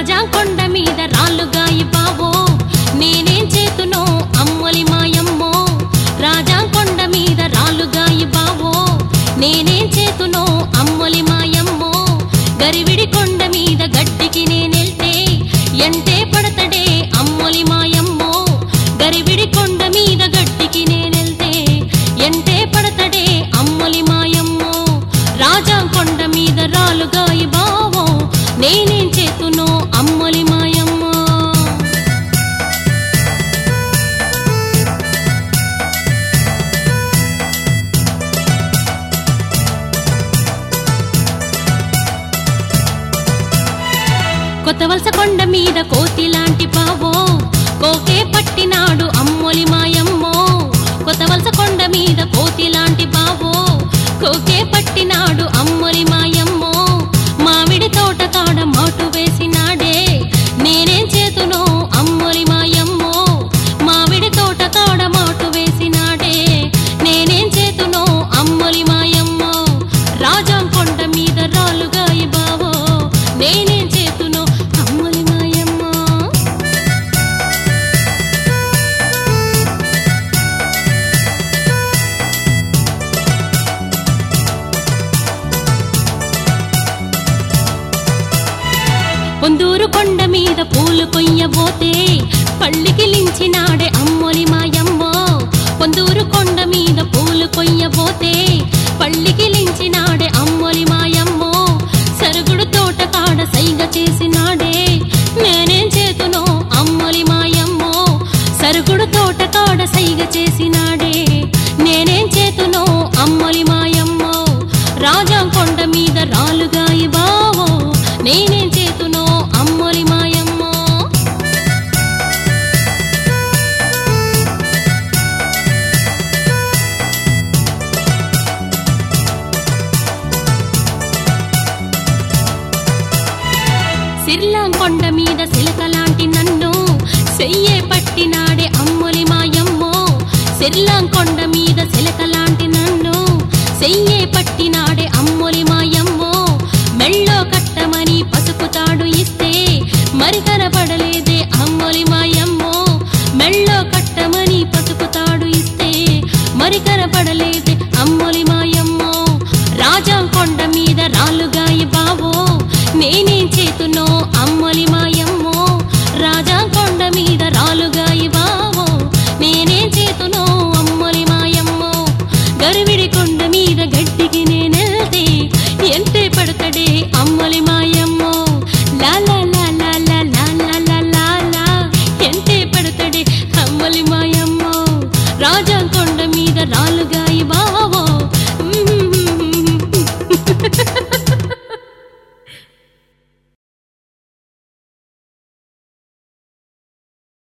రాజా కొండ మీద రాళ్ళుగాయి బావో నేనేం చేతునో అమ్మలి మాయమ్మో రాజా కొండ మీద రాళ్ళుగాయి బావో నేనేం చేతునో అమ్మలి మాయమ్మో గరివిడి కొండ మీద గడ్డికి నేనెళ్తే ఎంటే పడతడే అమ్మలి మాయమ్మో గరివిడి కొండ మీద గడ్డికి నేనెళ్తే ఎంటే పడతడే అమ్మలి మాయమ్మో రాజా కొండ మీద రాలుగాయి బావో నేనేం చేతునో అమ్మలి మాయమ్మో కొత్త వలస కొండ మీద కోతి లాంటి బావో కోకే పట్టినాడు అమ్మొలి మాయమ్మో కొత్త వలస కొండ మీద కోతి లాంటి బావో కోకే పట్టినాడు అమ్మొలి మాయమ్మో మామిడి తోట కాడ మాటు వేసినాడే నేనేం చేతునో అమ్మొలి మాయమ్మో మామిడి తోట కాడ మాటు వేసినాడే నేనేం చేతునో అమ్మొలి మాయమ్మో రాజాం కొండ మీద రాలుగాయి బావో నేనేం చేతునో అమ్మొలి మాయమ్మో పొందూరు కొండ మీద పూలు కొయ్యబోతే పళ్ళికి లించినాడే అమ్మొలి మాయమ్మో పొందూరు కొండ మీద పూలు కొయ్యబోతే పళ్ళికి లించినాడే అమ్మొలి మాయమ్మో సరుగుడు తోట కాడ సైగ చేసినాడే నేనేం చేతునో అమ్మొలి మాయమ్మో సరుగుడు తోట కాడ సైగ చేసినాడే నేనేం చేతునో అమ్మొలి మాయమ్మో రాజా కొండ మీద రాలుగాయి బావో నేనేం చేతునో అమ్మొలి మాయమ్మో సిర్లాం కొండ మీద సిలక లాంటి నన్ను చెయ్యే పట్టినాడే అమ్మొలి మాయమ్మో సిర్లాం కొండ మీద సిలక లాంటి నన్ను చెయ్యే పట్టినాడే అమ్మొలి మాయమ్మో మెళ్ళో కట్టమని పసుపు తాడు ఇస్తే మరి కనపడలేదే అమ్మొలి మాయమ్మో మెళ్ళో కట్టమని పసుపు తాడు ఇస్తే మరి కనపడలేదే అమ్మొలి మాయమ్మో రాజా కొండ మీద రాళ్ళుగాయి బావో నేనే